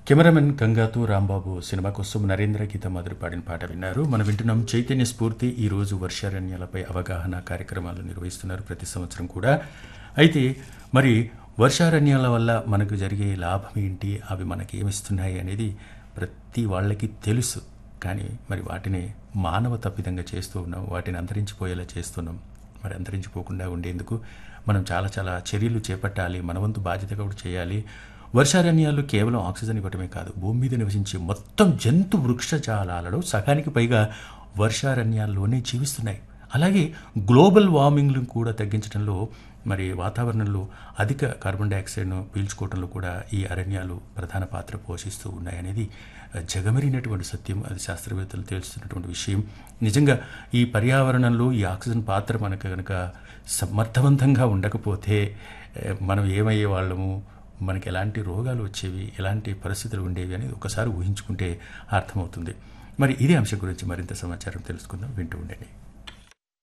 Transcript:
cameraman గంగాతో Rambabu cinema కోసం నరేంద్ర గీత మధుర పాడిన పాట విన్నారు మనం వింటున్నాం చైతన్య స్ఫూర్తి ఈ రోజు వర్షారణ్యాలపై అవగాహన కార్యక్రమాలు నిర్వహిస్తున్నారు ప్రతి సంవత్సరం కూడా అయితే మరి వర్షారణ్యాల వల్ల మనకు జరిగే లాభం ఏంటి అవి మనకి ఏమిస్తున్నాయి అనేది ప్రతి వాళ్ళకి తెలుసు కానీ మరి వాటిని మానవ తప్పిదంగా చేస్తూ ఉన్నాం వాటిని అంతరించిపోయేలా చేస్తున్నాం మరి అంతరించిపోకుండా ఉండేందుకు మనం చాలా చాలా చర్యలు చేపట్టాలి మన వంతు బాధ్యత కూడా చేయాలి వర్షారణ్యాలు కేవలం ఆక్సిజన్ ఇవ్వటమే కాదు భూమి మీద నివసించే మొత్తం జంతు వృక్షజాలాలలో సగానికి పైగా వర్షారణ్యాల్లోనే జీవిస్తున్నాయి అలాగే గ్లోబల్ వార్మింగ్ను కూడా తగ్గించడంలో మరి వాతావరణంలో అధిక కార్బన్ డైఆక్సైడ్ను పీల్చుకోవడంలో కూడా ఈ అరణ్యాలు ప్రధాన పాత్ర పోషిస్తూ ఉన్నాయనేది జగమెరిగినటువంటి సత్యం అది శాస్త్రవేత్తలు తెలుస్తున్నటువంటి విషయం నిజంగా ఈ పర్యావరణంలో ఈ ఆక్సిజన్ పాత్ర మనకు కనుక సమర్థవంతంగా ఉండకపోతే ఏ, మనం ఏమయ్యే వాళ్ళము మనకి ఎలాంటి రోగాలు వచ్చేవి ఎలాంటి పరిస్థితులు ఉండేవి అనేది ఒకసారి ఊహించుకుంటే అర్థమవుతుంది మరి ఇదే అంశం గురించి మరింత సమాచారం తెలుసుకుందాం వింటూ ఉండండి